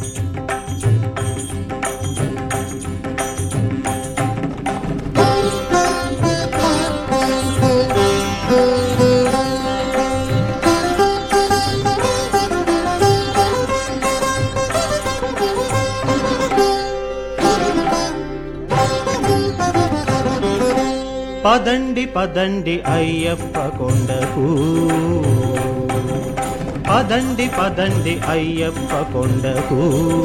పదండి పదండి అయ్యప్ప కొండకు పదండి పదండి అయ్యప్ప కొండకు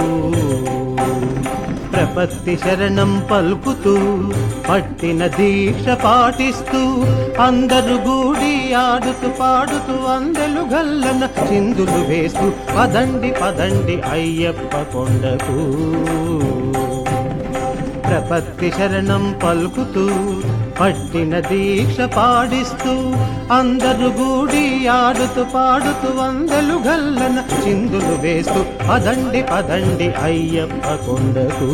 ప్రపత్తి శరణం పలుకుతూ పట్టిన దీక్ష పాటిస్తూ అందరు గూడి ఆడుతూ పాడుతూ అందెలు గల్లన చిందులు వేస్తూ పదండి పదండి అయ్యప్ప కొండకు ప్రపత్తి శరణం పలుకుతూ పట్టిన దీక్ష పాడిస్తూ అందరు గూడి ఆడుతూ పాడుతూ వందలు గల్లన చిందులు వేస్తూ పదండి పదండి అయ్యప్ప కొండకు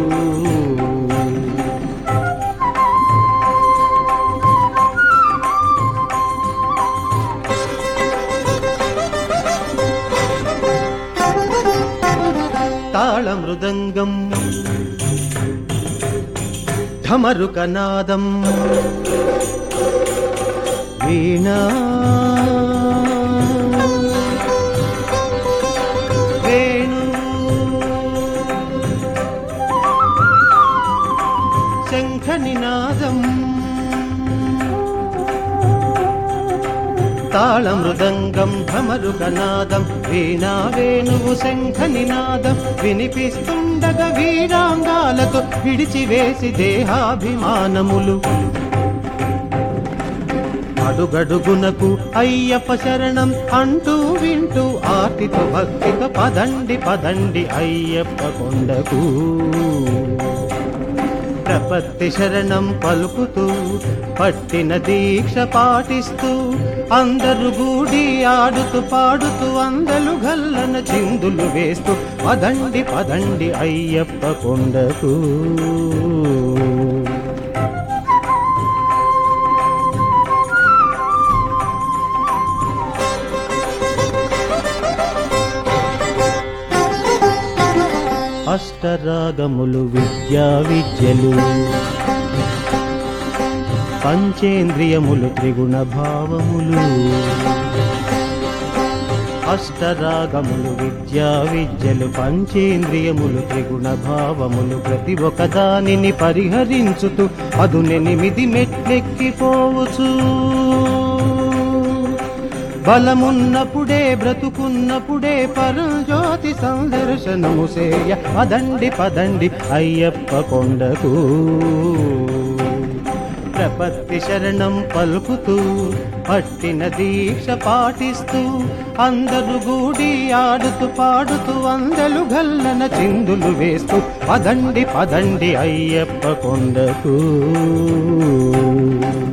తాళ మృదంగం ఢమరుకనాదం వీణా వేణు శంఖనినాదం తాళమృదంగం భమరుకనాదం వీణా వేణువు శంఖనినాదం వినిపిస్తుండగా వీరాంగాలతో విడిచివేసి దేహాభిమానములు అడుగడుగునకు అయ్యప్ప శరణం అంటూ వింటూ ఆర్తితో భక్తితో పదండి పదండి అయ్యప్ప కొండకు ప్రపత్తి శరణం పలుకుతూ పట్టిన దీక్ష పాటిస్తూ అందరు గూడి ఆడుతూ పాడుతూ అందలు గల్లన చిందులు వేస్తూ పదండి పదండి అయ్యప్ప కొండకు అష్టరాగములు విద్యా విద్యలు పంచేంద్రియములు త్రిగుణ భావములు అష్టరాగములు విద్యా విద్యలు పంచేంద్రియములు త్రిగుణ భావములు ప్రతి ఒక్క దానిని పరిహరించుతూ అదునెనిమిది మెట్లెక్కిపోవచ్చు బలమున్నప్పుడే బ్రతుకున్నప్పుడే పరంజ్యోతి సందర్శనము సేయ పదండి పదండి అయ్యప్ప కొండకు ప్రపత్తి శరణం పలుకుతూ పట్టిన దీక్ష పాటిస్తూ అందరు గూడి ఆడుతూ పాడుతూ అందలు గల్లన చిందులు వేస్తూ పదండి పదండి అయ్యప్ప కొండకు